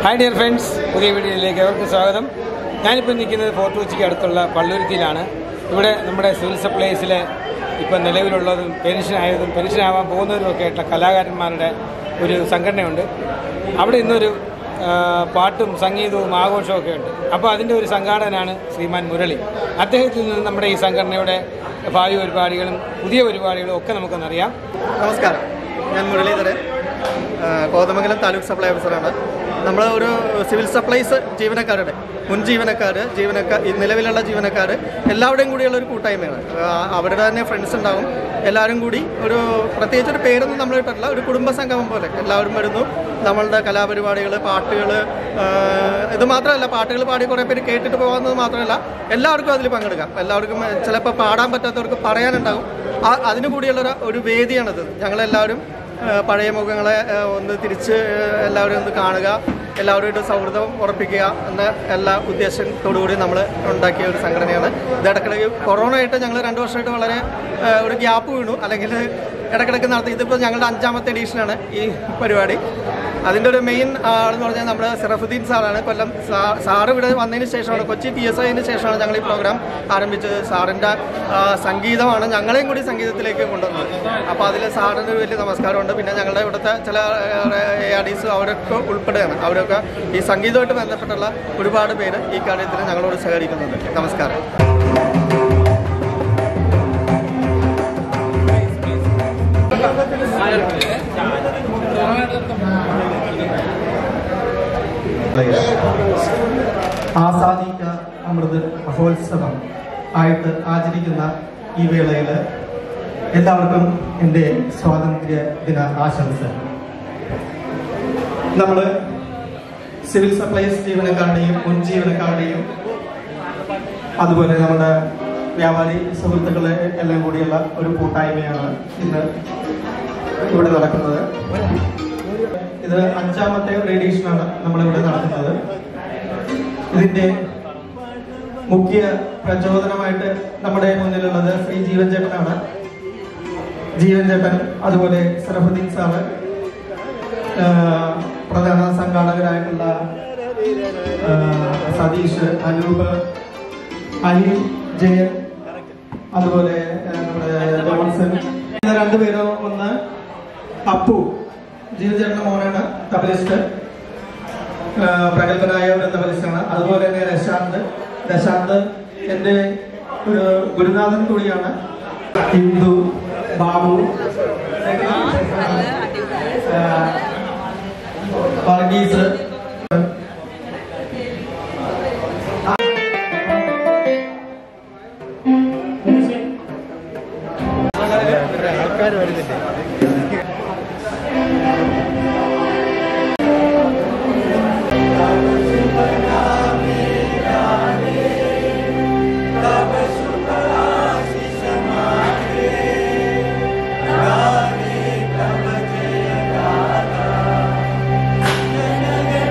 Hi dear friends പുതിയ വീഡിയോയിലേക്ക് അവർക്ക് സ്വാഗതം ഞാനിപ്പോൾ നിൽക്കുന്നത് ഫോർട്ട് കൊച്ചിക്ക് അടുത്തുള്ള പള്ളുരുത്തിയിലാണ് ഇവിടെ നമ്മുടെ സിവിൽ സപ്ലൈസിലെ ഇപ്പം നിലവിലുള്ളതും പെൻഷനായതും പെൻഷനാവാൻ പോകുന്നവരും ഒക്കെ ആയിട്ടുള്ള കലാകാരന്മാരുടെ ഒരു സംഘടനയുണ്ട് അവിടെ ഇന്നൊരു ആ, പാട്ടും സംഗീതവും ആഘോഷവും ഒക്കെ ഉണ്ട് അപ്പോൾ അതിൻ്റെ ഒരു സംഘാടകനാണ് ശ്രീമാൻ മുരളി അദ്ദേഹത്തിൽ നിന്ന് നമ്മുടെ ഈ സംഘടനയുടെ ഭാവി പരിപാടികളും പുതിയ പരിപാടികളും ഒക്കെ നമുക്കൊന്നറിയാം നമസ്കാരം ഞാൻ മുരളീധരൻ ആ, കോതമംഗലം താലൂക്ക് സപ്ലൈ ഓഫീസറാണ് നമ്മൾ ഒരു സിവിൽ സപ്ലൈസ് ജീവനക്കാരുടെ മുൻ ജീവനക്കാർ ജീവനക്കാർ ഈ നിലവിലുള്ള ജീവനക്കാർ എല്ലാവരുടെയും കൂടിയുള്ള ഒരു കൂട്ടായ്മയാണ് ആ, അവരുടെ തന്നെ ഫ്രണ്ട്സ് ഉണ്ടാവും എല്ലാവരും കൂടി ഒരു പ്രത്യേകിച്ച് ഒരു പേരൊന്നും നമ്മൾ ഇട്ടിട്ടില്ല ഒരു കുടുംബ സംഗമം പോലെ എല്ലാവരും വരുന്നു നമ്മളുടെ കലാപരിപാടികൾ പാട്ടുകൾ ഇത് മാത്രമല്ല പാട്ടുകൾ പാടി കുറേ പേര് കേട്ടിട്ട് പോകുന്നത് മാത്രമല്ല എല്ലാവർക്കും അതിൽ പങ്കെടുക്കാം എല്ലാവർക്കും ചിലപ്പോൾ പാടാൻ പറ്റാത്തവർക്ക് പറയാനുണ്ടാകും ആ- അതിനു കൂടിയുള്ള ഒരു- ഒരു വേദിയാണിത് ഞങ്ങളെല്ലാവരും ആ, പഴയ മുഖങ്ങളെ ആ, ഒന്ന് തിരിച്ച് ആ, എല്ലാവരും ഒന്ന് കാണുക എല്ലാവരുമായിട്ട് സൗഹൃദം ഉറപ്പിക്കുക എന്ന എല്ലാ ഉദ്ദേശത്തോടു കൂടി നമ്മൾ ഉണ്ടാക്കിയ ഒരു സംഘടനയാണ് ഇത് ഇടയ്ക്കിടയ്ക്ക് കൊറോണ ആയിട്ട് ഞങ്ങൾ രണ്ട് വർഷമായിട്ട് വളരെ ആ, ഒരു ഗ്യാപ്പ് വീണു അല്ലെങ്കിൽ ഇടയ്ക്കിടയ്ക്ക് നടത്തി ഇതിപ്പോൾ ഞങ്ങളുടെ അഞ്ചാമത്തെ എഡീഷനാണ് ഈ പരിപാടി അതിൻ്റെ ഒരു മെയിൻ ആളെന്ന് പറഞ്ഞാൽ നമ്മുടെ സിറഫുദ്ദീൻ സാറാണ് കൊല്ലം സാ- സാറ് ഇവിടെ വന്നതിന് ശേഷമാണ് കൊച്ചി ടി എസ് ഐന് ശേഷമാണ് ഞങ്ങൾ ഈ പ്രോഗ്രാം ആരംഭിച്ചത് സാറിൻ്റെ ആ, സംഗീതമാണ് ഞങ്ങളെയും കൂടി സംഗീതത്തിലേക്ക് കൊണ്ടുവന്നത് അപ്പോൾ അതിൽ സാറിന് ഒരു വലിയ നമസ്കാരമുണ്ട് പിന്നെ ഞങ്ങളുടെ ഇവിടുത്തെ ചില എ ആർഡീസ് അവരൊക്കെ ഉൾപ്പെടുകയാണ് അവരൊക്കെ ഈ സംഗീതമായിട്ട് ബന്ധപ്പെട്ടുള്ള ഒരുപാട് പേര് ഈ കാര്യത്തിൽ ഞങ്ങളോട് സഹകരിക്കുന്നുണ്ട് നമസ്കാരം ആസാദിക്ക അമൃത് മഹോത്സവം ആയിട്ട് ആചരിക്കുന്ന ഈ വേളയിൽ എല്ലാവർക്കും എൻ്റെ സ്വാതന്ത്ര്യ ദിന ആശംസ നമ്മൾ സിവിൽ സപ്ലൈസ് ജീവനക്കാരുടെയും മുൻ ജീവനക്കാരുടെയും അതുപോലെ നമ്മുടെ വ്യാപാരി സുഹൃത്തുക്കളെ എല്ലാം കൂടിയുള്ള ഒരു കൂട്ടായ്മയാണ് ഇന്ന് ഇവിടെ നടക്കുന്നത് ഇത് അഞ്ചാമത്തെ ഒരു എഡീഷനാണ് നമ്മളിവിടെ നടക്കുന്നത് ഇതിന്റെ മുഖ്യ പ്രചോദനമായിട്ട് നമ്മുടെ മുന്നിലുള്ളത് ശ്രീ ജീവൻ ചേട്ടനാണ് ജീവൻ ചേട്ടൻ അതുപോലെ സറഫുദ്ദീൻ സാറ് ആ, പ്രധാന സംഘാടകരായിട്ടുള്ള ആ, സതീഷ് അനൂപ് അനിൽ ജയൻ അതുപോലെ ആ, നമ്മുടെ ജോൺസൺ ഇത് രണ്ടുപേരും ഒന്ന് അപ്പു ജീവൻ ചേട്ടന്റെ മോനാണ് തബലിസ്റ്റ് ആഹ് പ്രഗത്ഭനായ ഒരു തബലിസ്റ്റാണ് അതുപോലെ തന്നെ രശാന്ത് രശാന്ത് എൻ്റെ ഒരു ഗുരുനാഥൻ കൂടിയാണ് ഹിന്ദു ബാബു ആഹ് വർഗീസ് ും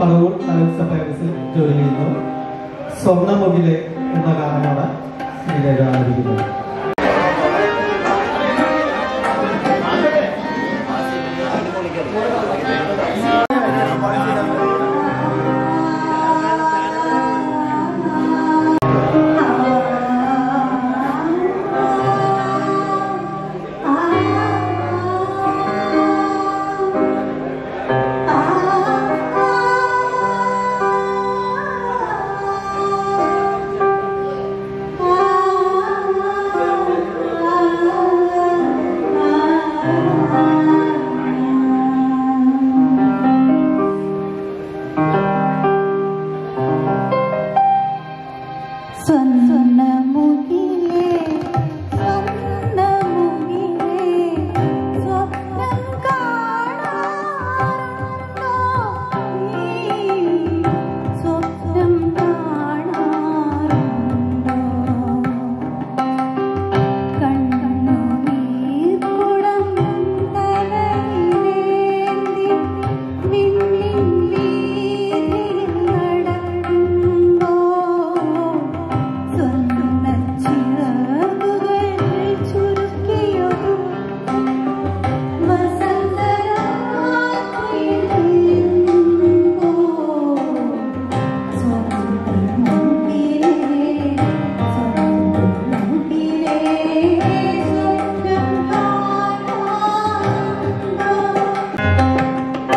പറവൂർ താലൂക്ക് സപ്ലൈസിൽ ജോലി ചെയ്യുന്നു സ്വർണ്ണമുകിലെ എന്ന ഗാനമാണ് ശ്രീരേഖ ആലപിക്കുന്നത് സ്വർണ്ണമുകിലേ സ്വർണ്ണമുകിലേ സ്വപ്നം കാണാറുണ്ടോ നീ സ്വപ്നം കാണാറുണ്ടോ കണ്ണുനീർ കുടം തലയിലേന്തി വിണ്ണിൻ വീതിയിൽ നടക്കുമ്പോ സ്വർണ്ണച്ചിറകുകൾ ചുരുക്കിയൊരു വസന്തരാത്രിയിൽ നിൽക്കുമ്പോ സ്വർണ്ണമുകിലേ സ്വർണ്ണമുകിലേ സ്വപ്നം കാണാറുണ്ടോ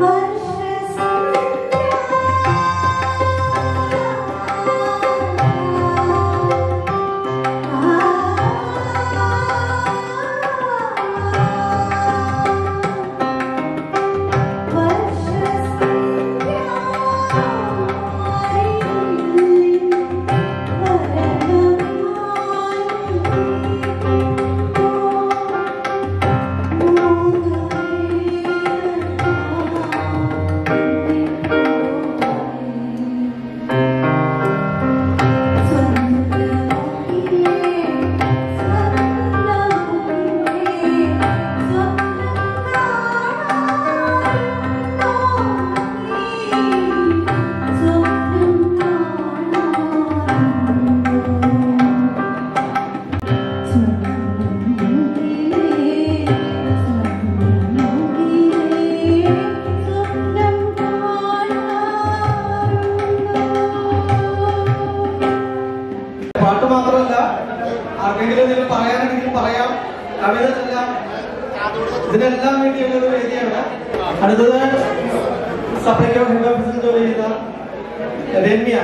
പാട്ട് മാത്രമല്ല ആർക്കെങ്കിലും എന്തെങ്കിലും പറയാനുണ്ടെങ്കിൽ പറയാം കവിത ചെല്ലാം ഇതിനെല്ലാം വേണ്ടിയുള്ള ഒരു വേദിയാണ് അടുത്തത് സപ്ലൈക്കോ ഹെഡ് ഓഫീസിൽ ജോലി ചെയ്യുന്ന രമ്യ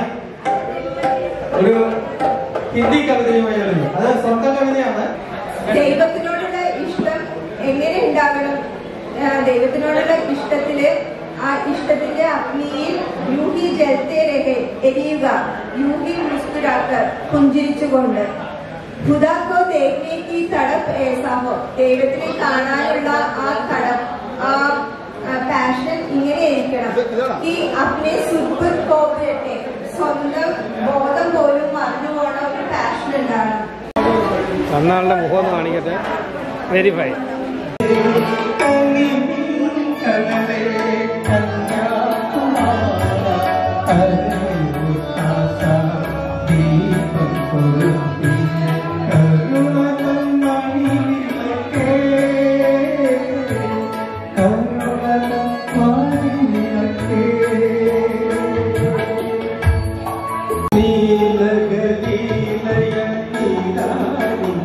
ഒരു ഹിന്ദി കവിതയുമായി വരുന്നു അത് സ്വന്തം കവിതയാണ് ദൈവത്തിനോടുള്ള ഇഷ്ടം എങ്ങനെ ഉണ്ടാകണം ആ, ദൈവത്തിനോടുള്ള ഇഷ്ടത്തില് ആ ഇഷ്ടത്തിന്റെ അഗ്നിയിൽ യൂഹി ജലത്തെ രഹെ എരിയുക യൂഹി മുസ്കുരാക്കർ പുഞ്ചിരിച്ചുകൊണ്ട് ഖുദാക്കോ ദേഖ്നെ കി തടപ്പ് ഏസാഹോ ദൈവത്തിനെ കാണാനുള്ള ആ തടപ്പ് ആ പാഷൻ ഇങ്ങനെയായിരിക്കണം ഈ അഗ്നെ സുൽബുൽ കോപരട്ടെ സ്വന്തം ബോധം പോലും മറന്നു പോണ ഒരു പാഷൻ ഉണ്ടാകണം തന്നാളുടെ മുഖം ഒന്ന് കാണിക്കട്ടെ വെരിഫൈ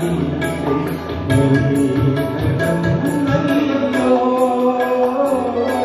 നീലഗലീലയ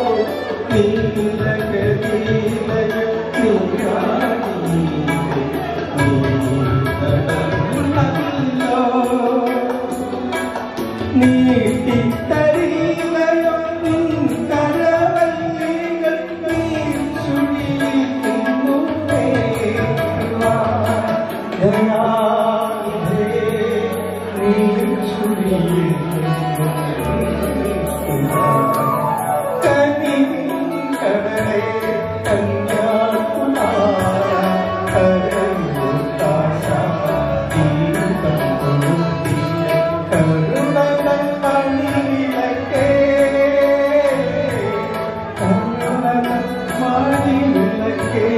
വിളക്കേ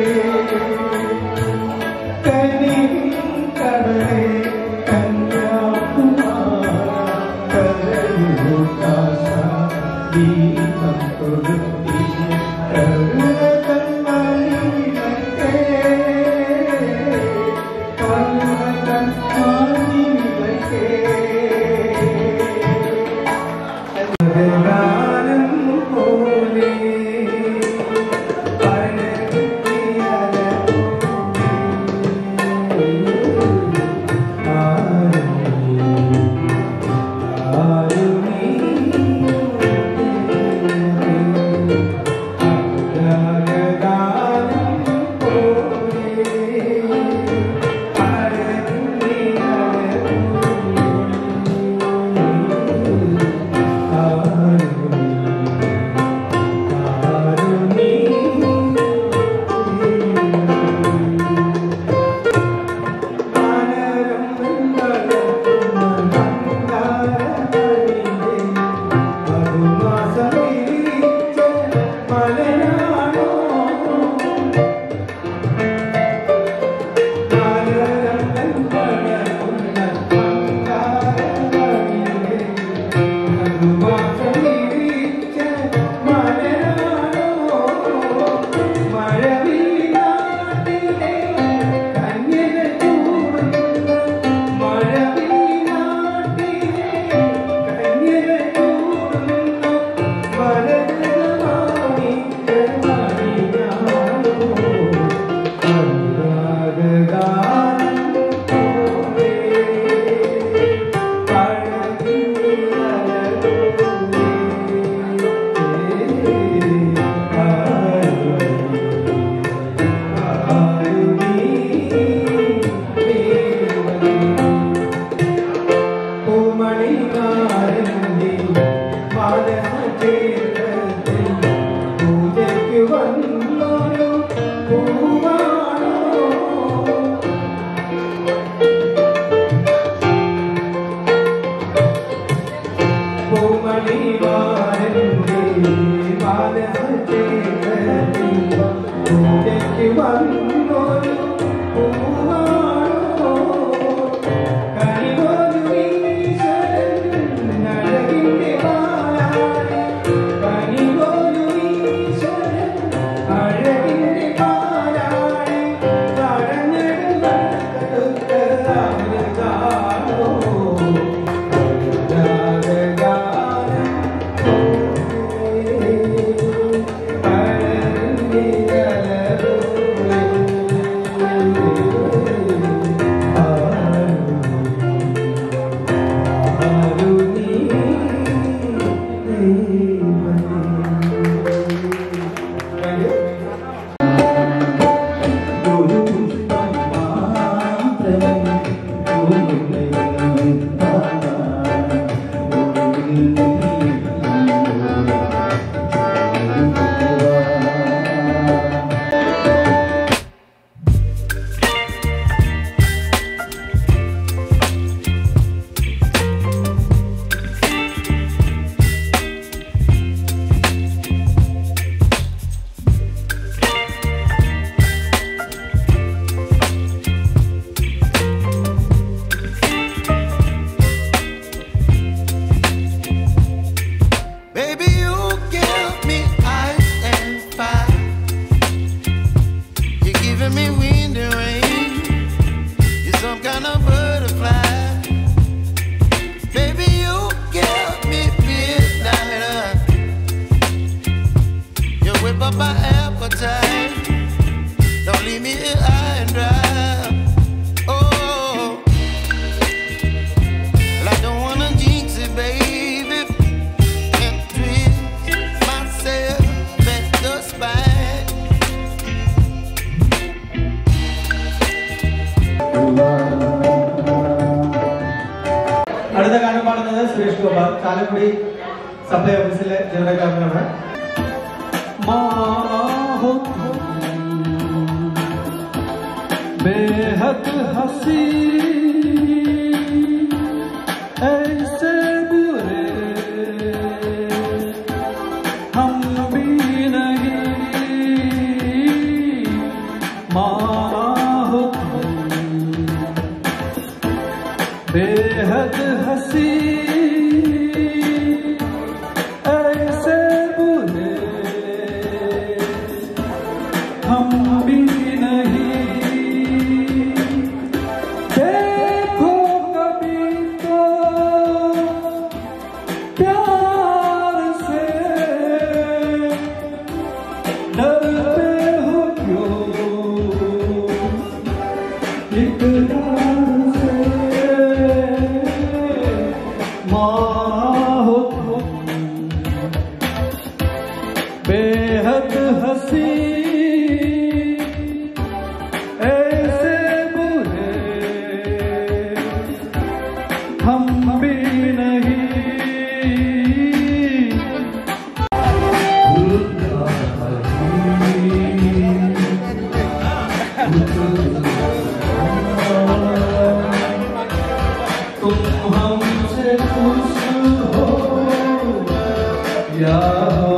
കടലേ കന്യാകുമാര കരയുന്നു കാശ ദീപം കൊടുത്തി കരുണതൻ മണിവിളക്കേ കരുണതൻ മണിവിളക്കേ ഗാനം പോലെ പൂജയ്ക്ക് വന്നൊരു പൂവാണോ Baby, you give me ice and fire. You're giving me wind and rain. You're some kind of butterfly. Baby, you give me midnight. You whip up my appetite. Don't leave me here high and dry. Oh, well, I don't wanna jinx it, baby and twist myself at the spine. അടുത്ത ഗാനം പാടുന്നത് Suresh Gopal Chalakudy supply ഓഫീസിലെ ജീവനക്കാരനാണ് बेहद हंसी ऐसे बुरे हम भी नहीं माना हो तुम बेहद हसी ऐसे बुरे हम भी नहीं देखो कभी तो प्यार से डरते हो क्यों इकरार से मारा हो तुम बेहद हसी ऐसे बुरे हम भी नहीं तुम हमसे खुश हो या हो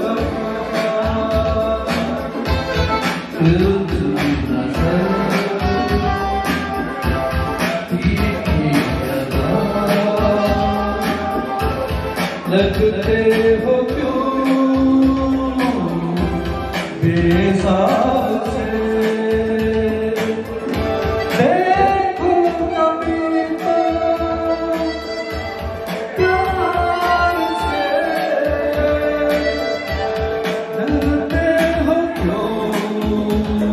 लगते हो क्यों बेसाब से देखो कभी तो प्यार से डरते हो क्यों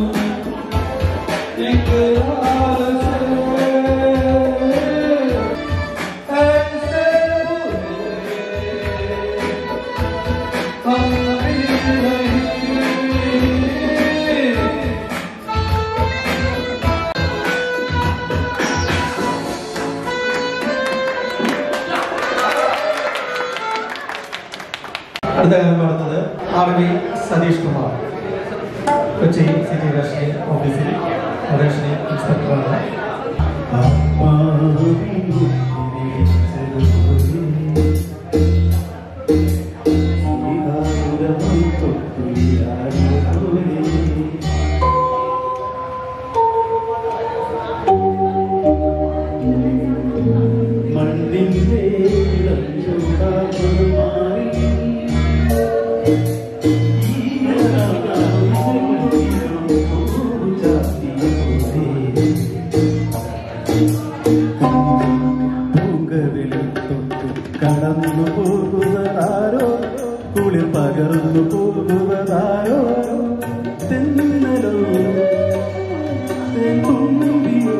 इकरार से ऐसे बुरे हम भी नहीं അടുത്ത കാലം നടന്നത് R V Satheesh Kumar Kochi city റേഷണി ഓഫീസിൽ റേഷണി ഇൻസ്പെക്ടറാണ് മണ്ണിന്റെ ഇളം ചൂടാകുമാറി കടന്നു പോകുന്നതാരോ കുളിർ പകർന്നു പോകുന്നതാരോ തെന്നലോ തെന്നുമ്പിയോ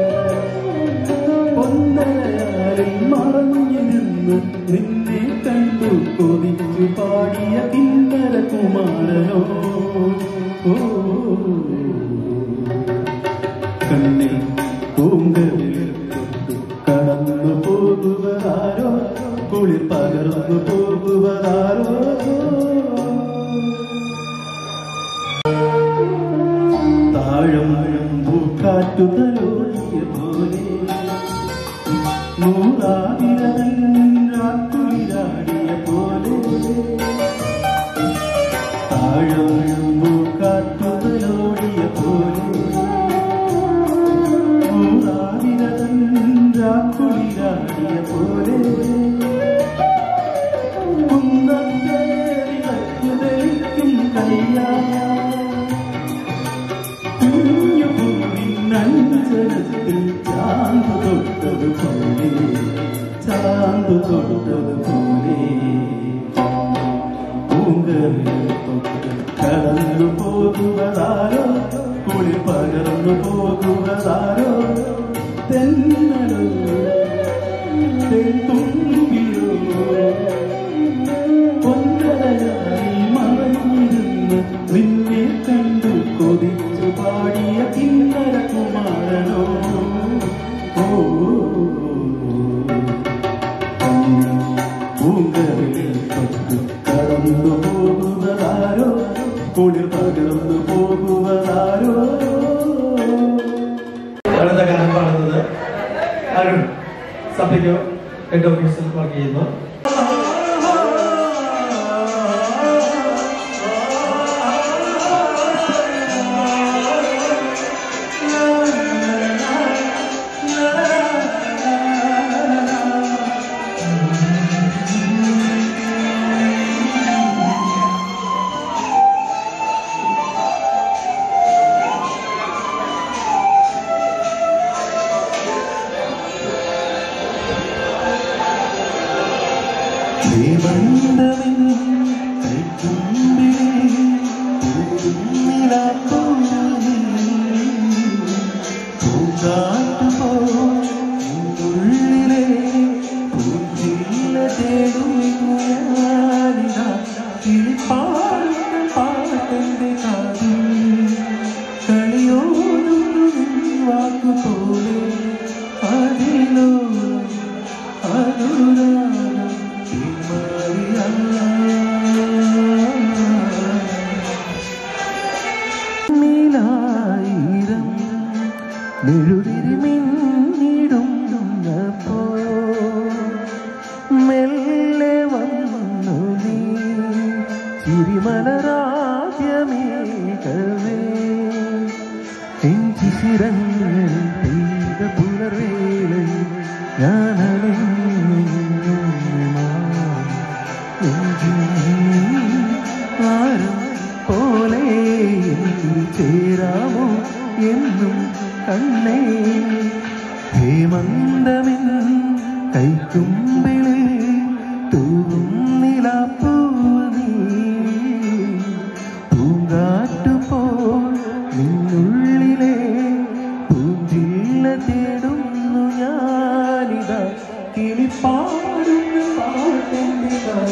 പൊന്നരയാറിൽ മറഞ്ഞു നിന്ന് നിന്നെ കണ്ടു കൊതിച്ചു പാടിയ കിന്നര കുമാരനോ ഓ കണ്ണിൽ പൂങ്കവിൽ കടന്നു പോകുവതാരോ കുളിർ പകർന്നു പോകുവതാരോ താഴം പൂക്കാറ്റു തലോടിയ പോലെ നൂറാതിരതൻ രാക്കുളിരാടിയ പോലെ താഴം പൂക്കാറ്റു തലോടിയ പോലെ നൂറാതിരതൻ രാക്കുളിരാടിയ പോലെ കുന്നത്തെ വിളക്കു തെളിക്കും കയ്യാ കുഞ്ഞു പൂവിനഞ്ചരത്തിൽ ചാന്ത് തൊട്ടത് പോലെ ചാന്ത് തൊട്ടത് പോലെ പൂങ്കറിൽ തൊട്ട് കടന്നു പോകുവതാരോ കുളി പകർന്നു പോകുവതാരോ തെന്നലോ തെന്തുമ്പിയോ പൊന്നരയായി മറഞ്ഞിരുന്ന് നിന്നെ കണ്ടു കൊതിച്ചു പാടിയ കിന്നര കുമാരനോ ഓ പൂങ്കറിൽ തൊട്ട് കടന്നു പോകുന്നതാരോ കുളിർ പകർന്നു പോകുന്നതാരോ അടുത്ത ഗാനം പാടുന്നത് അരുൺ സഭയ്ക്കോ ഹെഡ് ഓഫീസിൽ വർക്ക് ചെയ്യുന്നു ആ ശ്രീമന്തമിൻ കൈക്കുമ്പിളേ നിലാപ്പൂവിൽ പൂങ്കാറ്റുപോലുള്ളിലെ പൂഞ്ചില്ല തേടുന്നു ഞാനിതാ കിളിപ്പാടുന്ന പാട്ടന്റെ കാതിൽ കളിയോടുന്നു വാക്കുപോലെ അതിലോളം അനുരാഗം പിന്മാറിയ നീലായിരം മെഴുതിരി മിന്നിടുന്നപ്പോ മെല്ലെ വന്നു നീ ചിരിമലരാദ്യമേകവേ ശിശിരങ്ങൾ പെയ്ത പുലർവേളയിൽ ആരും പോലെ എന്നിൽ ചേരാമോ എന്നും കണ്ണേ ഹേമന്തമിൻ കൈക്കുമ്പിളിൽ തൂവും നിലാപ്പൂ നീ പൂങ്കാറ്റുപോൽ നിന്നുള്ളിലെ പൂഞ്ചില്ല തേടുന്നു ഞാനിതാ കിളിപ്പാടുന്ന പാട്ടിന്റെ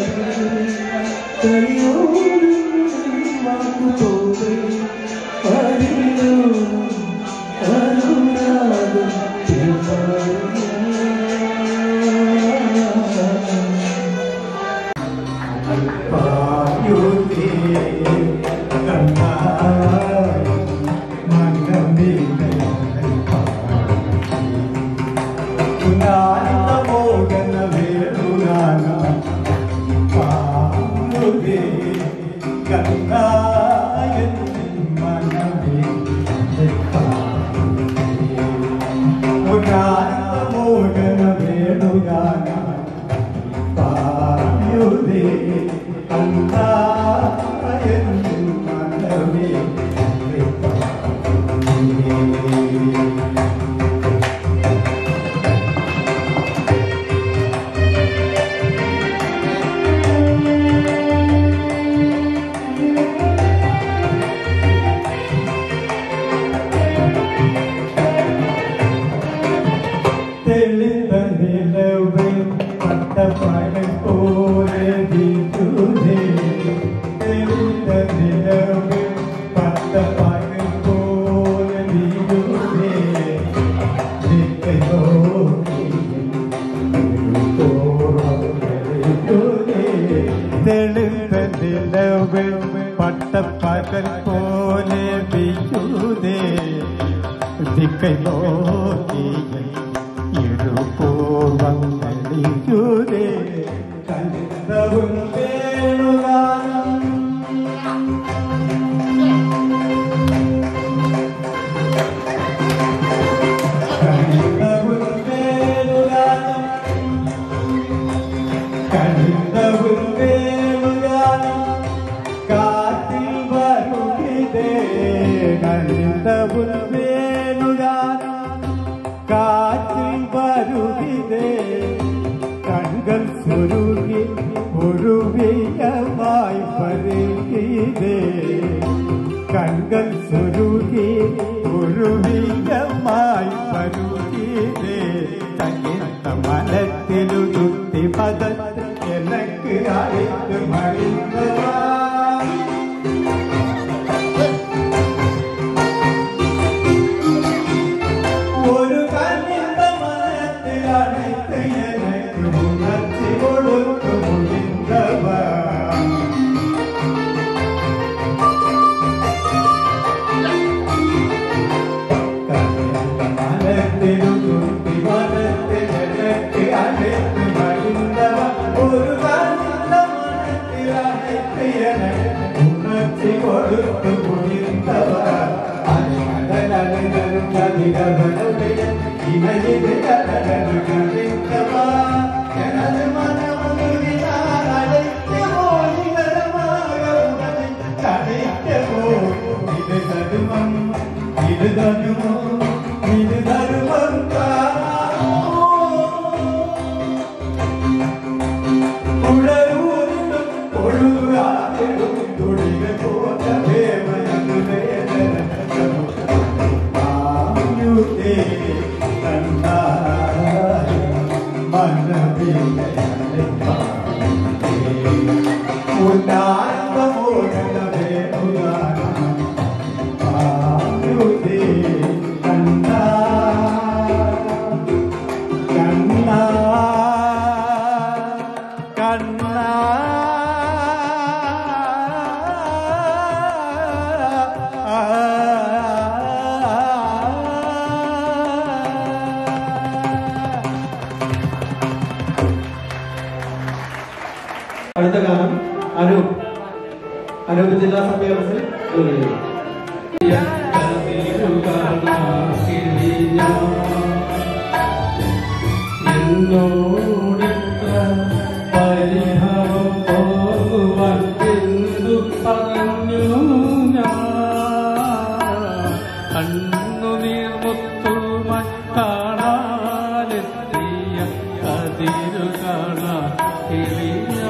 പട്ടപ്പകൽ പോലെ വിയുതേ ദിക്കൈ നോക്കി ഇരുപൂർവങ്ങളിയുതേ കണ്ടവും വേണുകാനം കണ്ടവും വേണുകാനം കണ്ടവും വേണുകാനം കാറ്റിൽ വരുകിതേ കണ്ടവും വേണുകാനം കാറ്റിൽ വരുകിതേ കൺകൾ സുരുകി ഒഴുവിയമായി പരുകിതേ കൺകൾ സുരുകി ഒഴുവിയമായി പരുകിതേ തങ്ങിത്ത മനത്തിലു ദുഃഖി പദത്തിൽ എനക്ക് അഴിത്ത് മണിന്തവാ ഒരു കണ്ണിന്റെ മനത്തിൽ അழைത്ത് എനിക്ക് ഉണർത്തി കൊടുത്തു മുടിന്തവ മനത്തിനു തുമ്പി മനത്തിൽ എനിക്ക് അழைത്ത് മടിന്തവ ഒരു കണ്ണിന്റെ മനത്തിൽ അழைത്ത് എനിക്ക് ഉണർത്തി കൊടുത്തു മുടിന്തവ ഇത് ധർമ്മം ഇത് ധർമ്മം ഉണരൂ കോഴിക്കോട് ജില്ലാ സഭ ഓഫീസിൽ ജോലി ചെയ്യുന്നു എന്നോടിത്ര പരിഭവം പോകുവാൻ എന്തു പറഞ്ഞു ഞാൻ കണ്ണുനീർ മുത്തുമായി കാണാനെത്തിയ കതിരു കാണാൻ കിളിയാ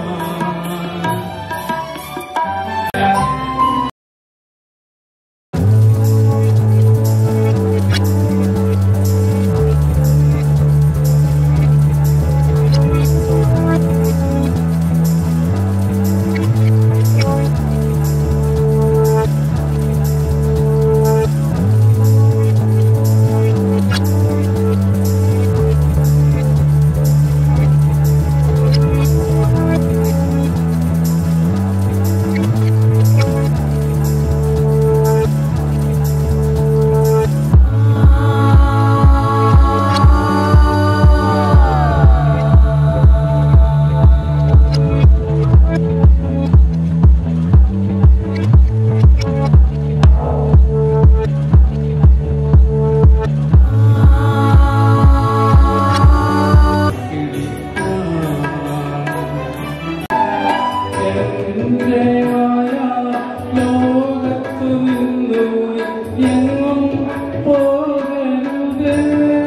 ലോകത്തു നിന്നു എങ്ങും പോകരുത്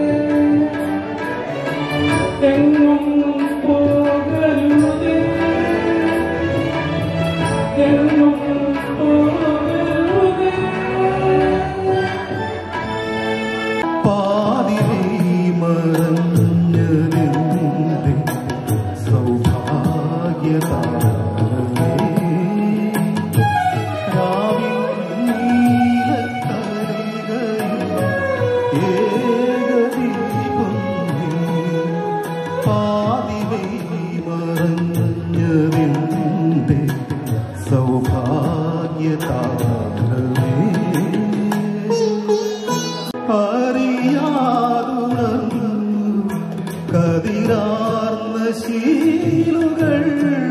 എങ്ങും പോകരുത് എങ്ങും പോകരുത് പാതിരേ മറഞ്ഞതിന്റെ സൗഭാഗ്യതാരമേ. രാവിൽ നീലക്കരകളിൽ ഏകദീപമേ. പാതിരേ മറഞ്ഞതിന്റെ സൗഭാഗ്യതാരമേ അറിയാതുണർന്നു കതിരാർന്ന ശീലുകൾ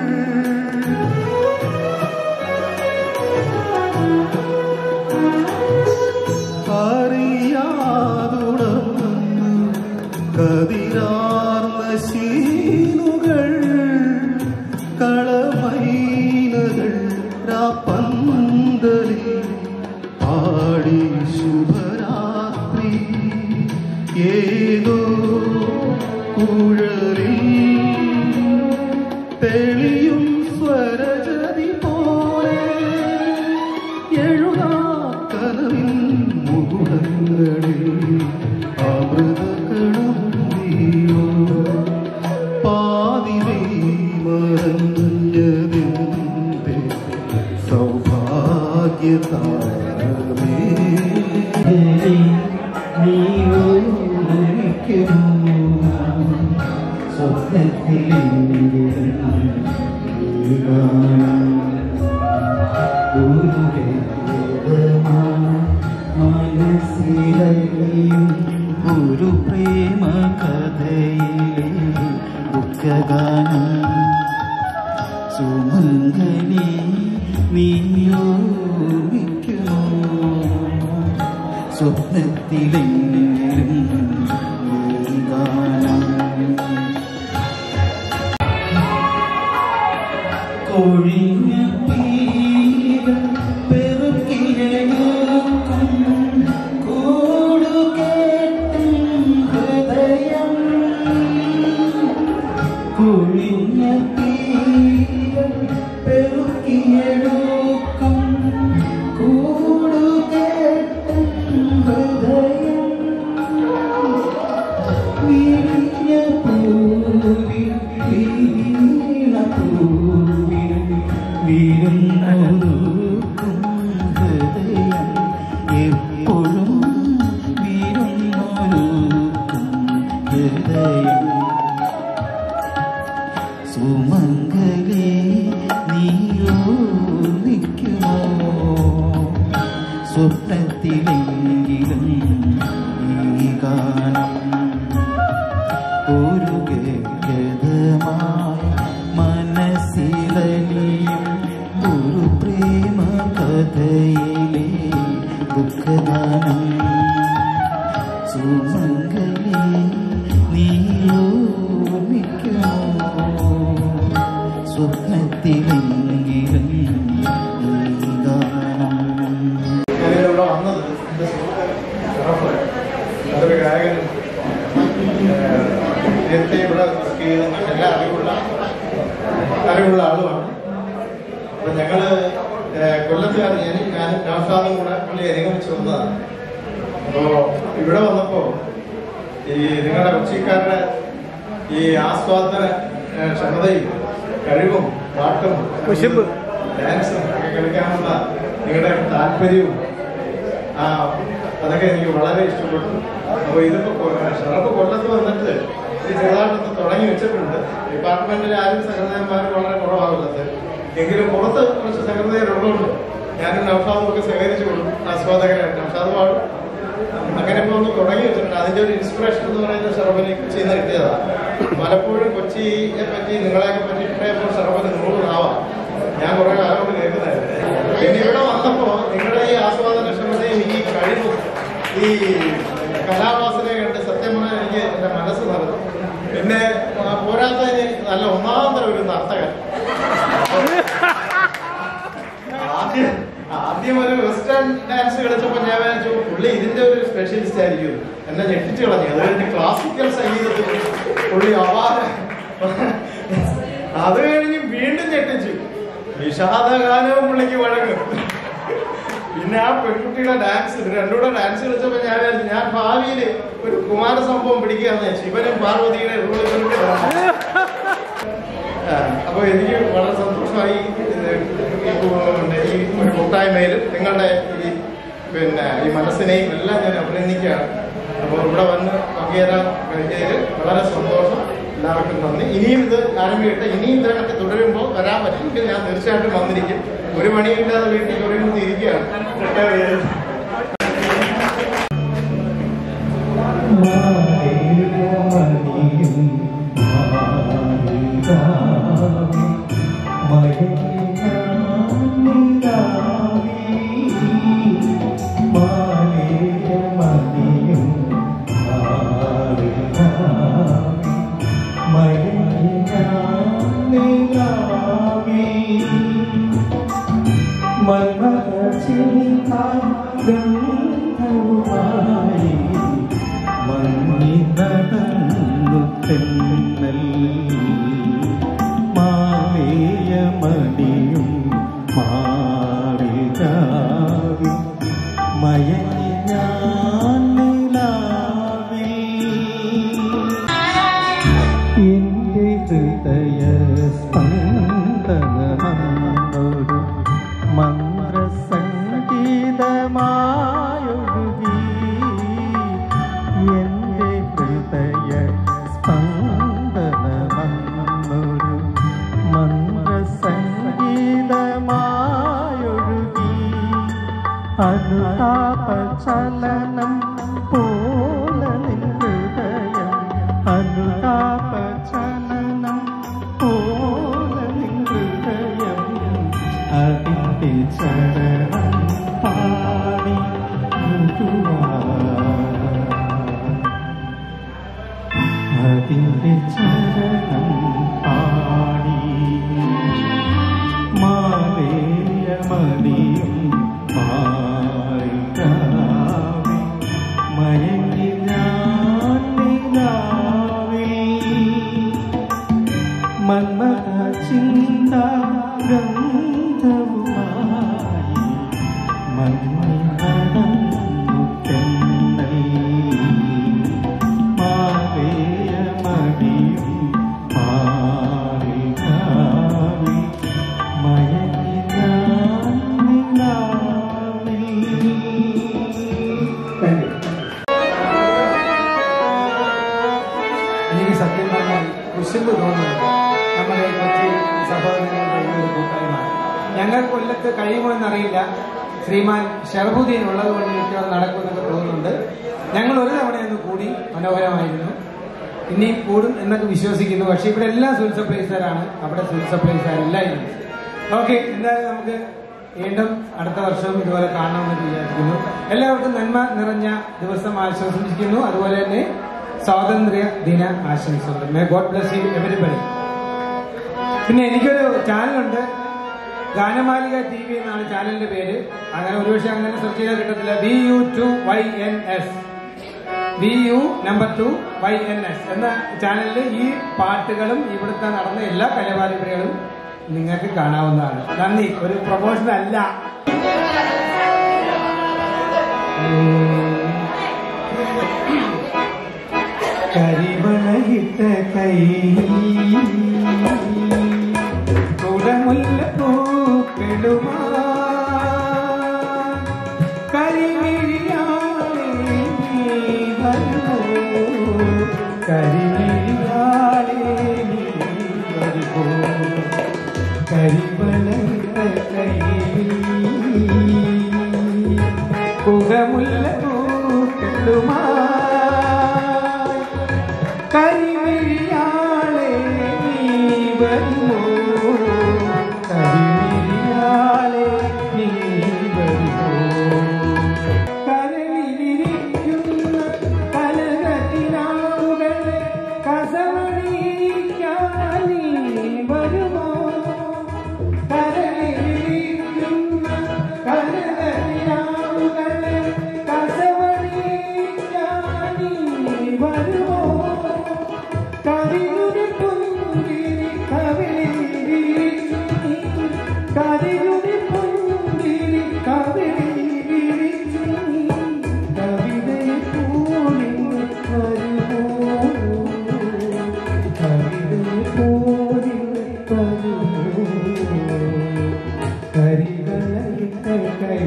അറിയാതുണർന്നു കതിരാർന്ന ശീലുകൾ കളമൈനകൾ രാപ്പന്തലിൽ പാടി ശുഭരാത്രി ഏതോ കുഴലിൽ തെളിയും സ്വരജതി പോലെ എഴുതാക്കനവിൻ മുകുടങ്ങളിൽ അമൃതകണം നീയോ പാതിരേ മറഞ്ഞതിന്റെ സൗഭാഗ്യതാരമേ ഒരു പ്രേമ കഥയിലെ ദുഃഖഗാനം സുമംഗലി നീയോ മിക്കുമോ സ്വപ്നത്തിലെങ്കിലും നീ ഗാനം കൊഴിഞ്ഞ പീരം പെറുക്കിഴങ്ങും കൂടുകേട്ടും ഹൃദയം കൊഴിഞ്ഞ പീരം പെറുക്കിയെടുക്കും കൂടുകേട്ടും ഹൃദയം വിരിഞ്ഞ പൂവിൽ വീണ പൂവിൽ വീരുന്നൊരുക്കും ഹൃദയം എപ്പോഴും വീരുന്നൊരുക്കും ഹൃദയം സുമംഗലേ നീയോ നിൽക്കുമോ സ്വപ്നത്തിലെങ്കിലും ഈ ഗാനം ഒരു ഗദ്ഗതമായ മനസ്സിലലിയും ഒരു പ്രേ ദുഃഖഗാനം സുമംഗലി നീയോർമ്മിക്കുമോ സ്വപ്നത്തിലെങ്കിലും ഈ ഗാനം ഞാനിവിടെ വന്നത് എൻ്റെ സുഹൃത്ത് ഷറഫ് അതൊരു ഗായകനും ഏഹ്, നേരത്തെ ഇവിടെ വർക്ക് ചെയ്ത നല്ല അറിവുള്ള അറിവുള്ള ആളുമാണ് അപ്പം ഞങ്ങൾ കൊല്ലത്തുകാർ ഞാൻ ഞാനും നൗഷാദും കൂടെ പുള്ളി അനുഗമിച്ച് വന്നതാണ് അപ്പോൾ ഇവിടെ വന്നപ്പോൾ ഈ നിങ്ങളുടെ കൊച്ചിക്കാരുടെ ഈ ആസ്വാദന ഏഹ്, ക്ഷമതയും കഴിവും പാട്ടും കുശുമ്പ്. ഡാൻസും ഒക്കെ കളിക്കാനുള്ള നിങ്ങളുടെ താല്പര്യവും ആ അതൊക്കെ എനിക്ക് വളരെ ഇഷ്ടപ്പെട്ടു അപ്പോൾ ഇതിപ്പോ കൊ- ഷറഫ് കൊല്ലത്ത് വന്നിട്ട് ഇത് ചെറുതായിട്ടൊന്ന് തുടങ്ങി വെച്ചിട്ടുണ്ട് ഡിപ്പാർട്ട്മെന്റിൽ ആരും സെക്രട്ടറിമാർ വളരെ കുറവാകുന്നത് എങ്കിലും പുറത്ത് കുറച്ച് സെക്രട്ടറിമാരുള്ളതുകൊണ്ട് ഞാനും നൗഷാദും ഒക്കെ സഹകരിച്ചു കൊടുക്കും ആസ്വാദകരായിട്ട് നൗഷാദ് പാടും അങ്ങനെ ഇപ്പൊ ഒന്ന് തുടങ്ങി വെച്ചിട്ടുണ്ട് അതിന്റെ ഒരു ഇൻസ്പിറേഷൻ എന്ന് പറയുന്നത് ഷറഫിനെ കൊച്ചിയിൽ നിന്ന് കിട്ടിയതാണ് പലപ്പോഴും കൊച്ചിയെ പറ്റി നിങ്ങളെയൊക്കെ പറ്റിയിട്ടപ്പോൾ ഷറഫിന് നൂറ് നാവാം ഞാൻ കുറെ കാലം കൊണ്ട് കേൾക്കുന്നതായിരുന്നു പിന്നെ ഇവിടെ വന്നപ്പോ നിങ്ങളുടെ ഈ ആസ്വാദന ക്ഷമതയും ഈ കഴിവും ഈ കലാവാസനയെ കണ്ട് സത്യം പറഞ്ഞാൽ എനിക്ക് എന്റെ മനസ്സ് നിറഞ്ഞു പിന്നെ ആ, പോരാത്തതിന് നല്ല ഒന്നാം തരം ഒരു നർത്തകൻ ആദ്യം ആദ്യം ഒരു വെസ്റ്റേൺ ഡാൻസ് കളിച്ചപ്പോ ഞാൻ വിചാരിച്ചു പുള്ളി ഇതിന്റെ ഒരു സ്പെഷ്യലിസ്റ്റ് ആയിരിക്കും എന്നെ ഞെട്ടിച്ചു കളഞ്ഞു അത് കഴിഞ്ഞ് ക്ലാസിക്കൽ സംഗീതത്തിൽ പുള്ളി അപാര അത് കഴിഞ്ഞ് വീണ്ടും ഞെട്ടിച്ചു വിഷാദഗാനവും പുള്ളിക്ക് വഴങ്ങും പിന്നെ ആ പെൺകുട്ടിയുടെ ഡാൻസ് രണ്ടുകൂടെ ഡാൻസ് കളിച്ചപ്പോ ഞാൻ വിചാരിച്ചു ഞാൻ ഭാവിയിൽ ഒരു കുമാര സംഭവം പിടിക്കുകയെന്ന് ശിവനും പാർവതിയുടെ റോള് ആ, അപ്പൊ എനിക്ക് വളരെ സന്തോഷമായി ഇത് ഈ കു- പിന്നെ ഈ ഒരു കൂട്ടായ്മയിലും നിങ്ങളുടെ ഈ പിന്നെ ഈ മനസ്സിനെയും എല്ലാം ഞാൻ അഭിനന്ദിക്കുകയാണ് അപ്പോൾ ഇവിടെ വന്ന് പങ്കുചേരാൻ കഴിഞ്ഞതിൽ വളരെ സന്തോഷം എല്ലാവർക്കും നന്ദി ഇനിയും ഇത് ആരംഭിക്കട്ടെ ഇനിയും ഇതിനകത്ത് തുടരുമ്പോൾ വരാൻ പറ്റുമെങ്കിൽ ഞാൻ തീർച്ചയായിട്ടും വന്നിരിക്കും ഒരു മണിയില്ലാതെ വീട്ടിൽ തുടരുമ്പോൾ ഇരിക്കുകയാണ് ഗന്ധവുമായി മങ്ങി നടന്നു തെന്നൽ മാവേയമടിയും മാറിതാവി മയങ്ങി ഞാൻ നിലാവിൽ എന്റെ ഹൃദയ സ്പന്ദനമൊരു മന്ത്രസംഗീതമായൊഴുകി എന്റെ ഹൃദയ സ്പന്ദനമൊരു മന്ത്രസംഗീതമായൊഴുകി അനുതാപ ചലനം പോലെ നിൻ ഹൃദയം അനുതാപ ചലനം പോലെ നിൻ ഹൃദയം അതിന്റെ ചരണം പാടി അതിന്റെ ചരണം പാടി മാവേയമടിയും മാറിക്കാവി മയങ്ങി ഞാൻ നിലാവിൽ മന്മഥ ചിന്ത ഗന്ധവുമായി മഞ്ഞി നടന്നു തെന്നൽ മാവേയമടിയും മാറിക്കാവി മയങ്ങി ഞാൻ നിലാവിൽ എനിക്ക് സത്യം പറഞ്ഞാൽ കുശുമ്പ് തോന്നുന്നു നമ്മുടെ ഈ കൊച്ചി സഹോദരങ്ങളുടെ ഈ ഒരു കൂട്ടായ്മ ഞങ്ങൾ കൊല്ലത്ത് കഴിയുമോ എന്നറിയില്ല ശ്രീമാൻ ഷർബുദ്ദീൻ ഉള്ളത് കൊണ്ട് മിക്കവാറും നടക്കുമെന്നൊക്കെ തോന്നുന്നുണ്ട് ഞങ്ങൾ ഒരു തവണയൊന്ന് കൂടി മനോഹരമായിരുന്നു ഇനിയും കൂടും എന്നൊക്കെ വിശ്വസിക്കുന്നു പക്ഷെ ഇവിടെ എല്ലാം സിവിൽ സപ്ലൈസുകാരാണ് അവിടെ സിവിൽ സപ്ലൈസുകാരില്ലായിരുന്നു ഓക്കെ എന്തായാലും നമുക്ക് വീണ്ടും അടുത്ത വർഷവും ഇതുപോലെ കാണണമെന്ന് വിചാരിക്കുന്നു എല്ലാവർക്കും നന്മ നിറഞ്ഞ ദിവസം ആശംസിക്കുന്നു അതുപോലെ തന്നെ സ്വാതന്ത്ര്യ ദിന ആശംസകൾ may god bless you everybody പിന്നെ എനിക്കൊരു ചാനലുണ്ട് ഗാനമാലിക ടി വി എന്നാണ് ചാനലിന്റെ പേര് അങ്ങനെ ഒരുപക്ഷെ അങ്ങനെ സെർച്ച് ചെയ്താൽ കിട്ടത്തില്ല V U two Y N S V U number two Y N S എന്ന ചാനലിൽ ഈ പാട്ടുകളും ഇവിടുത്തെ നടന്ന എല്ലാ കലാപരിപാടികളും നിങ്ങൾക്ക് കാണാവുന്നതാണ് നന്ദി ഒരു പ്രൊമോഷൻ അല്ല കരിവളയിട്ട കൈ കുടമുല്ല പൂക്കളുമാ കരിമിഴിയാളെ നീ വരുമോ കരിമിഴിയാളെ നീ വരുമോ കരിവളയിട്ട കൈ കുടമുല്ല പൂക്കളുമാ കരിമിഴിയാളെ നീ വരുമോ കരിമിഴിയാളെ നീ വരുമോ കരളിലിരിക്കുന്ന കനകത്തിനാവുകളെ കസവണിക്കാൻ നീ വരുമോ കരളിലിരിക്കുന്ന കനകത്തിനാവുകളെ കസവണിക്കാൻ നീ വരുമോ കവിയുടെ പുന്തിരി കവിളിരി കവിയുടെ പുന്തിരി കവിളിരി കവിതയെ പോലെ വരുമോ കവിതയെ പോലെ വരുമോ കരികളയിട്ട കൈ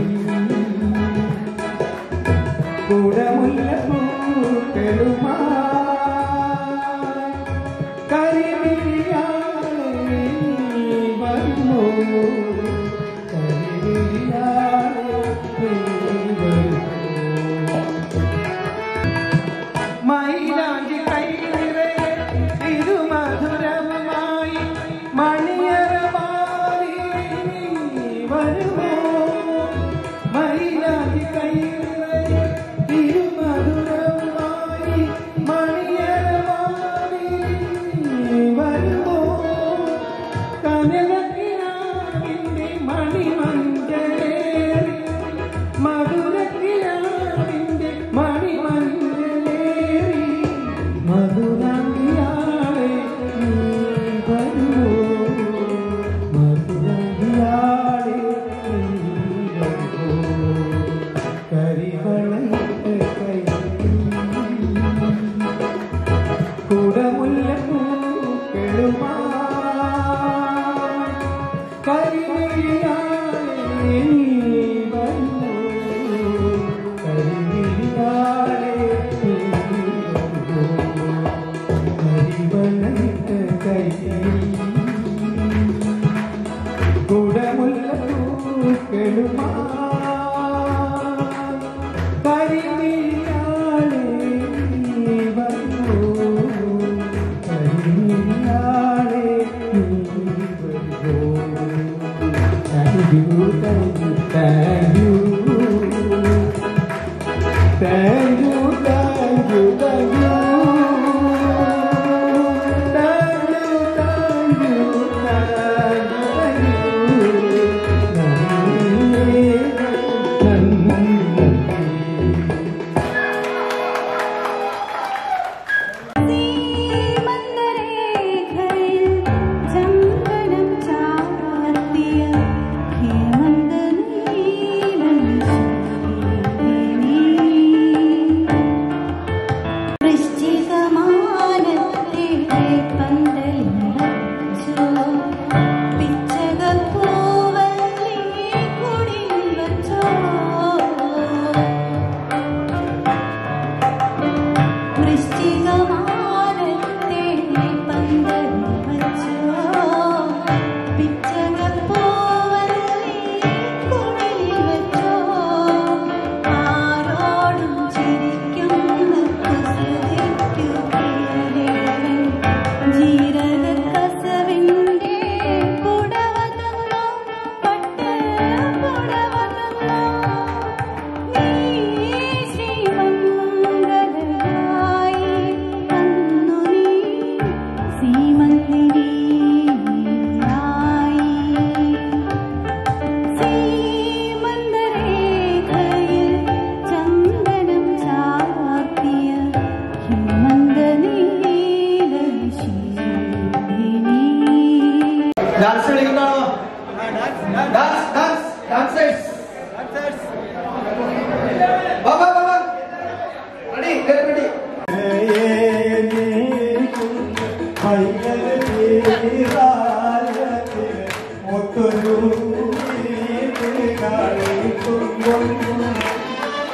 കുടമുല്ല പൂക്കളുമാ കരിമിഴിയാളെ നീ വരുമോ കരിമിഴിയാളെ നീ വരുമോ മൈലാഞ്ചി കൈ നിറയെ തിരുമധുരമായി മണിയറമാറി നീ വരുമോ മൈലാഞ്ചി കൈ നിറയെ തിരുമധുരമായി മണി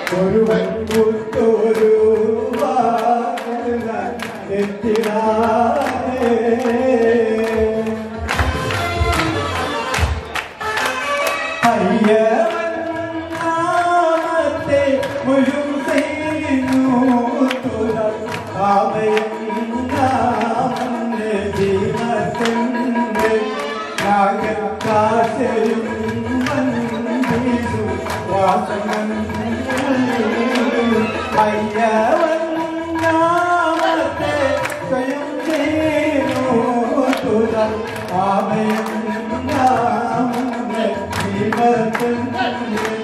ഒരുവൻ കൂട്ടൊരു എത്തിനാ അയ്യവൻ നാമത്തെ മുഴുവൻ ചെയ്യുന്നു തുലം ആമയൻ നാമന്റെ ദീനത്തിന്റെ നാഗക്കാശയും മന്ദിരു വാസനൻ അയ്യവൻ നാമത്തെ സ്വയം ചെയ്യുന്നു തുലം ആമയൻ നാമന്റെ ദീനത്തിന്റെ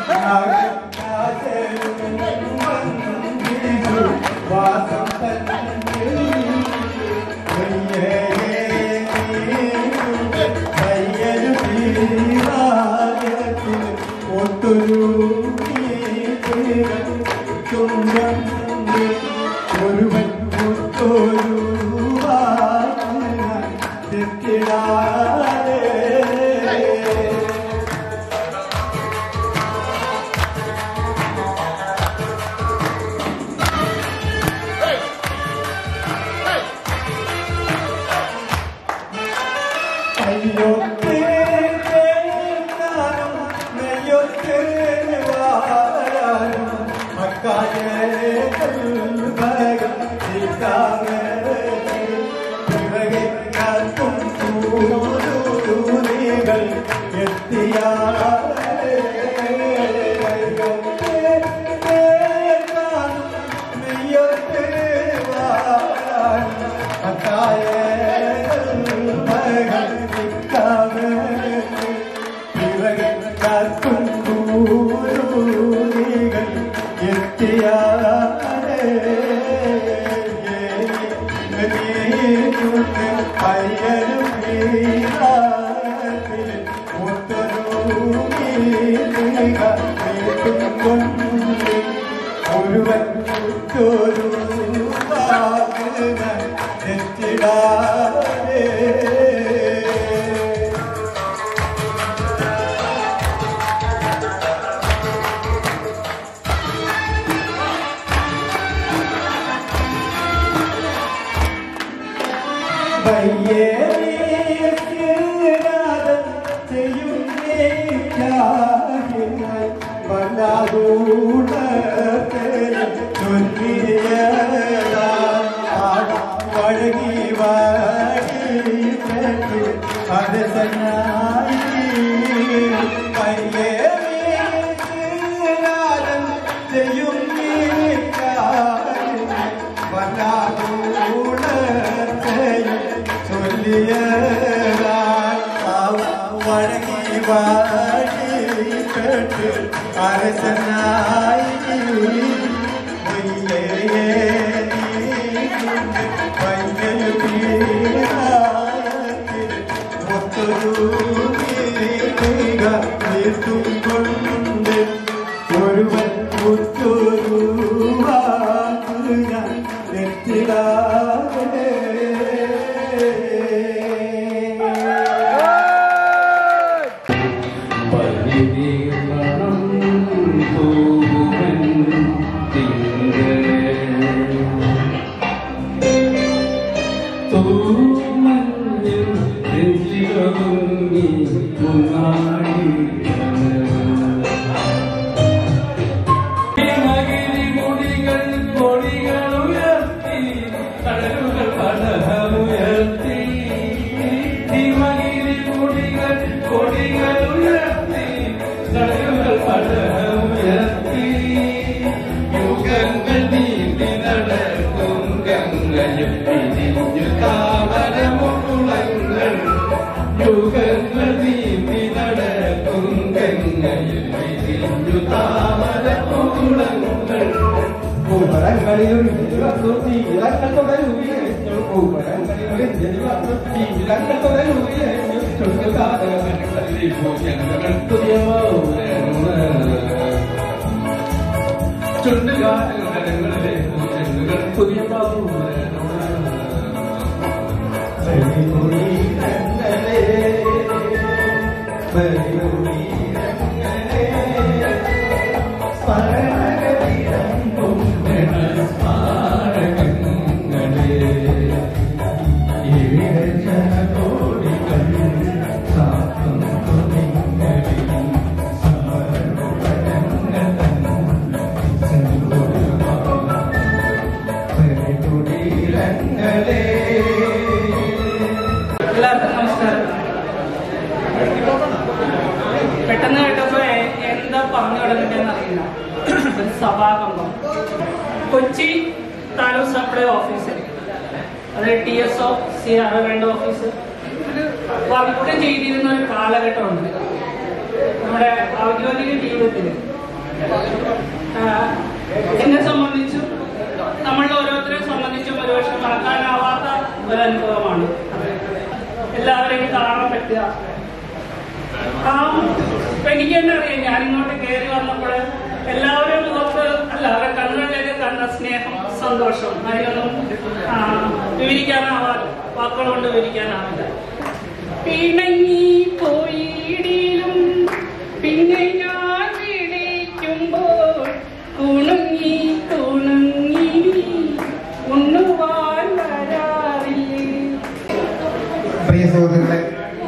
ഒരുവൻ ഒത്തൊരു തെറ്റിടാതെ അയ്യോ തേനാനും നെയ്യോ തേവാനും മക്കായേ കൽഭകം ഇക്കാവേ പിറകെ കാത്തും പൂരൂരികൾ എത്തിയാലേ അയ്യോ തേനാനും നെയ്യോ തേവാനും മക്കായേ ഒരുവൻ ഒരു എത്തിടാ വഴങ്ങി വാടി കേട്ട് അരസനായി ഒരുവൻ മുത്തൊരു വാക്ക് ഞാൻ എത്തിടാതെ പരിവീർണം തൂവൻ തിങ്കൾ തൂമഞ്ഞിൽ നെഞ്ചിലൊതുങ്ങി മുന്നാടി മകിരി മുടികൾ കൊടികൾ ഉയർത്തി കടലുകൾ പടഹമുയർത്തി മകിരി മുടികൾ കൊടികൾ ഉയർത്തി കടലുകൾ പടഹമുയർത്തി യുഗങ്ങൾ നീന്തി നടക്കും ഗംഗയും പിരിഞ്ഞു താമരമുളങ്ങൾ യുഗങ്ങൾ നീന്തി നടക്കും ഗംഗയും പിരിഞ്ഞു താമരമുളങ്ങൾ പൂമരങ്ങളിലും തീരങ്ങൾ തുടരുകയും പൂമരങ്ങളിലും തീരങ്ങൾ തുടരുകയും പുതിയ സ്മരണ സഭാകമ്പം കൊച്ചി താലൂക്ക് സപ്ലൈ ഓഫീസിൽ അത് T S O C R രണ്ട് ഓഫീസ് വർക്ക് ചെയ്തിരുന്ന ഒരു കാലഘട്ടമുണ്ട് നമ്മുടെ ഔദ്യോഗിക ജീവിതത്തിൽ എന്നെ സംബന്ധിച്ചും നമ്മളുടെ ഓരോരുത്തരെ സംബന്ധിച്ചും ഒരുപക്ഷെ മറക്കാനാവാത്ത ഒരു അനുഭവമാണ് എല്ലാവരെയും കാണാൻ പറ്റുക ആ ഇപ്പൊ എനിക്ക് തന്നെ അറിയാം ഞാൻ ഇങ്ങോട്ട് കയറി വന്നപ്പോൾ എല്ലാവരും മുഖത്ത് അല്ല അവരുടെ കണ്ണുകളിലേക്ക് കണ്ട സ്നേഹം സന്തോഷം അതിനൊന്നും ആ, വിവരിക്കാനാവാതെ വാക്കുകൾ കൊണ്ട് വിവരിക്കാനാവില്ല പിണങ്ങി പോയിടിലും പിന്നെ ഞാൻ വിളിക്കുമ്പോൾ കുണുങ്ങി കുണുങ്ങി ഉണ്ണുവാൻ വരാറില്ലേ പ്രിയ സുഹൃത്തുക്കളെ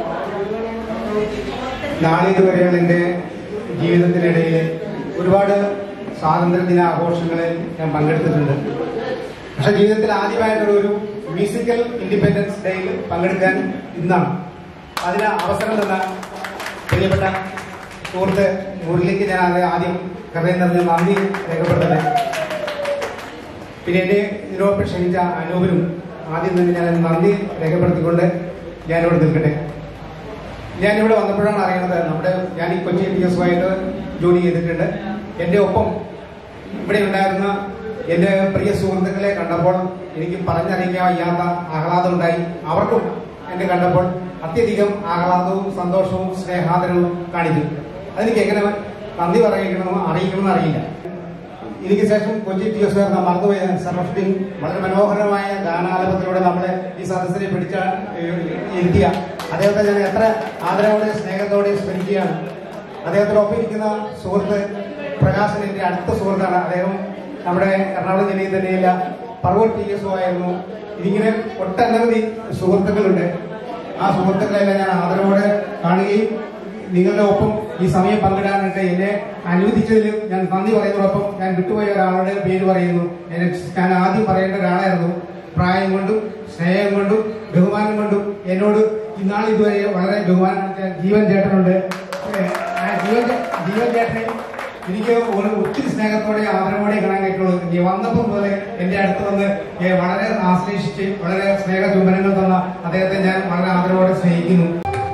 നാളിതുവരെയുള്ള എൻ്റെ ജീവിതത്തിനിടയിൽ ഒരുപാട് സ്വാതന്ത്ര്യദിന ആഘോഷങ്ങളിൽ ഞാൻ പങ്കെടുത്തിട്ടുണ്ട് പക്ഷെ ജീവിതത്തിൽ ആദ്യമായിട്ടുള്ള ഒരു മ്യൂസിക്കൽ ഇൻഡിപെൻഡൻസ് ഡേയിൽ പങ്കെടുക്കാൻ ഇന്നാണ് അതിന് അവസരം തന്ന പ്രിയപ്പെട്ട സുഹൃത്ത് മുരളിക്ക് ഞാൻ അത് ആദ്യം ഹൃദയം നിറഞ്ഞ നന്ദി രേഖപ്പെടുത്തട്ടെ പിന്നെ എന്നെ ഇതിനോടൊപ്പം ക്ഷണിച്ച അനൂപിനും ആദ്യം തന്നെ ഞാൻ നന്ദി രേഖപ്പെടുത്തിക്കൊണ്ട് ഞാനിവിടെ നിൽക്കട്ടെ ഞാനിവിടെ വന്നപ്പോഴാണ് അറിയുന്നത് നമ്മുടെ ഞാൻ ഈ കൊച്ചി പി എസ് ആയിട്ട് ജോലി ചെയ്തിട്ടുണ്ട് എൻ്റെ ഒപ്പം ഇവിടെ ഉണ്ടായിരുന്ന എൻ്റെ പ്രിയ സുഹൃത്തുക്കളെ കണ്ടപ്പോൾ എനിക്ക് പറഞ്ഞറിയിക്കാൻ വയ്യാത്ത ആഹ്ലാദം ഉണ്ടായി അവർക്കും എന്നെ കണ്ടപ്പോൾ അത്യധികം ആഹ്ലാദവും സന്തോഷവും സ്നേഹാദരവും കാണിച്ചു അതെനിക്ക് എങ്ങനെ നന്ദി പറയണമെന്ന് അറിയിക്കണമെന്ന് അറിയില്ല ഇതിന് ശേഷം കൊച്ചി ടി എസ് ആർ മറന്നുപോയ സർവഷ്ടിൻ വളരെ മനോഹരമായ ഗാനാലാപത്തിലൂടെ നമ്മളെ ഈ സദസ്സിനെ പിടിച്ച ഏഹ്, ഇരുത്തിയ അദ്ദേഹത്തെ ഞാൻ എത്ര ആദരവോടെ സ്നേഹത്തോടെ സ്മരിക്കുകയാണ് അദ്ദേഹത്തോടൊപ്പം ഇരിക്കുന്ന സുഹൃത്ത് പ്രകാശൻ എന്റെ അടുത്ത സുഹൃത്താണ് അദ്ദേഹം നമ്മുടെ എറണാകുളം ജില്ലയിൽ തന്നെയില്ല പറവൂർ ടി എസ് ഒ ആയിരുന്നു ഇതിങ്ങനെ ഒട്ടനവധി സുഹൃത്തുക്കളുണ്ട് ആ സുഹൃത്തുക്കളെല്ലാം ഞാൻ ആദരവോടെ കാണുകയും നിങ്ങളുടെ ഒപ്പം ഈ സമയം പങ്കിടാനായിട്ട് എന്നെ അനുവദിച്ചതിൽ ഞാൻ നന്ദി പറയുന്നതോടൊപ്പം ഞാൻ വിട്ടുപോയ ഒരാളുടെ പേര് പറയുന്നു എന്നെ- ഞാൻ ആദ്യം പറയേണ്ട ഒരാളായിരുന്നു പ്രായം കൊണ്ടും സ്നേഹം കൊണ്ടും ബഹുമാനം കൊണ്ടും എന്നോട് ഇന്നാൾ ഇതുവരെ വളരെ ബഹുമാനം കാണിച്ച ജീവൻ ചേട്ടനുണ്ട് ഏഹ് ആ ജീവൻ ചേ- ജീവൻ ചേട്ടനെ എനിക്ക് ഒരു ഒത്തിരി സ്നേഹത്തോടെ ആദരവോടെ കാണാൻ കഴിക്കുള്ളൂ ഈ വന്നപ്പോൾ മുതൽ എന്റെ അടുത്ത് വന്ന് ഏഹ് വളരെ ആശ്ലേഷിച്ച് വളരെ സ്നേഹ ചുംബനങ്ങൾ തന്ന അദ്ദേഹത്തെ ഞാൻ വളരെ ആദരവോടെ സ്നേഹിക്കുന്നു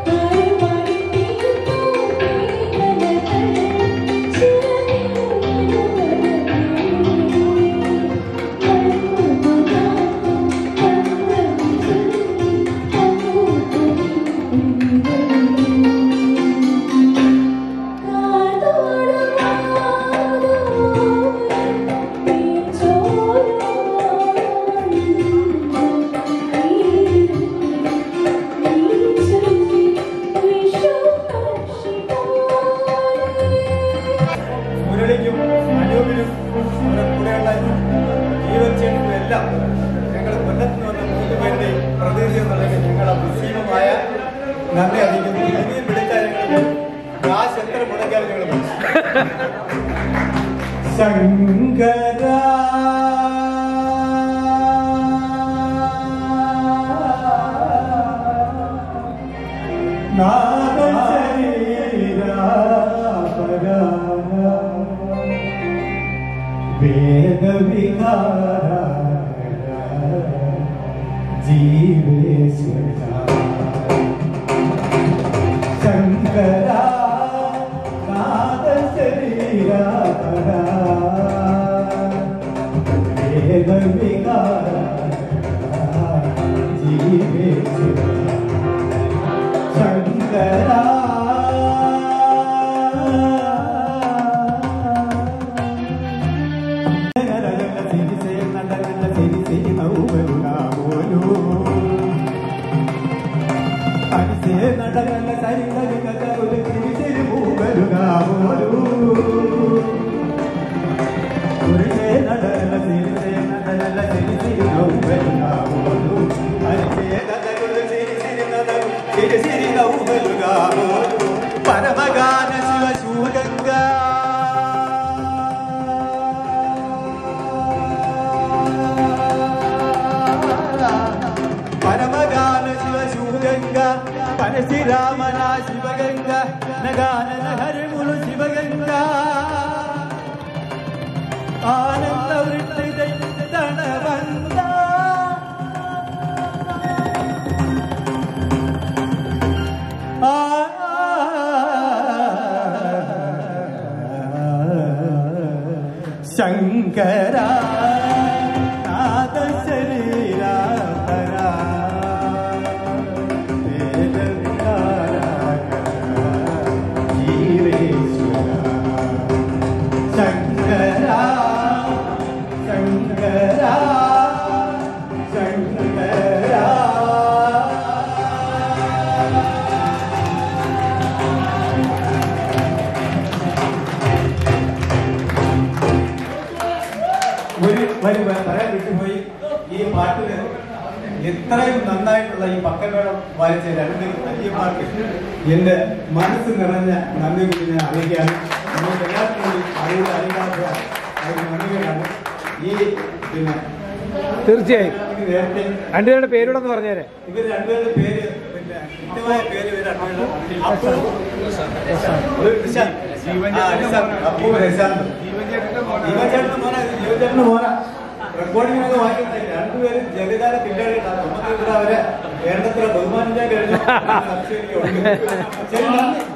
മുരളിക്കും അനൂപിനും അവരുടെ കൂടെയുള്ള ജീവൻ ചേട്ടനും എല്ലാം ഞങ്ങൾ കൊല്ലത്ത് നിന്ന് വന്ന മൂന്ന് പേരുടെ പ്രതിനിധി എന്നുള്ളതിൽ ഞങ്ങൾ അഭിസീമമായ നന്ദി അറിയിക്കുന്നു ഇനിയും വിളിച്ചാൽ ഞങ്ങൾ കാശ് എത്ര മുടക്കിയാലും ഞങ്ങൾ വിളിച്ചു. ശങ്കര ജീവേശ്വര ശങ്കര നാദ ശരീരാപര വേദവികാര ജീവേശ്വര ശങ്കര നടകല്ല സരി സരി കഥ ഒരു തിരി തിരി മൂവരുകാവോലൂ ഉരുളേ നടകല്ല തിരി തിരി നടകല്ല തിരി തിരി മൂവരുകാവോലൂ ഹരിതേ നടകുല തിരി തിരി നടകു തിരി തിരി മൂവരുകാവോലൂ പരമഗാന ശിവശൂരംഗ പരമഗാന ശിവശൂരംഗ പരശുരാമന ശിവഗംഗ നഗാന ഹരിമുളു ശിവഗംഗ ആനന്ദ വൃഷ്ടിതൈ തണവന്ത ശങ്കര നാദ ശരീരാപര ജീവേശ്വര ശങ്കര ശങ്കര ശങ്കര ഒരു വരി വ- പറയാൻ വിട്ടുപോയി ഈ പാട്ടിന് എത്രയും നന്നായിട്ടുള്ള ഈ പക്കമേളം വായിച്ച രണ്ട് അയ്യന്മാർക്ക് എന്റെ മനസ്സ് നിറഞ്ഞ നന്ദി കൂടി ഞാൻ അറിയിക്കുകയാണ് നിങ്ങൾക്ക് എല്ലാവർക്കും കൂടി അറിവ് അറിയാത്ത അതിന് നന്ദികളാണ് ഈ പിന്നെ തീർച്ചയായും നേരത്തെ രണ്ടുപേരുടെ പേരൂടെ ഒന്ന് പറഞ്ഞേരെ ഇവർ രണ്ടുപേരുടെ പേര് പിന്നെ കൃത്യമായ പേര് ഇവർ രണ്ടുപേരും അപ്പു ഒരു നിശാന്ത്. ആ, നിശാന്ത്. അപ്പു നിശാന്ത്. ജീവൻചേട്ടന്റെ മോനാ ഇത് ജീവൻചേട്ടന്റെ മോനാ റെക്കോർഡിങ്ങിനൊക്കെ വായിക്കുന്നത് രണ്ടുപേരും ജഗതാല പിന്നാടിയിട്ടാണ് നമുക്ക് ഇവിടെ അവരെ വേണ്ടത്ര ബഹുമാനിക്കാൻ കഴിഞ്ഞു സംശയം എനിക്കുണ്ട്. ശരി നന്ദി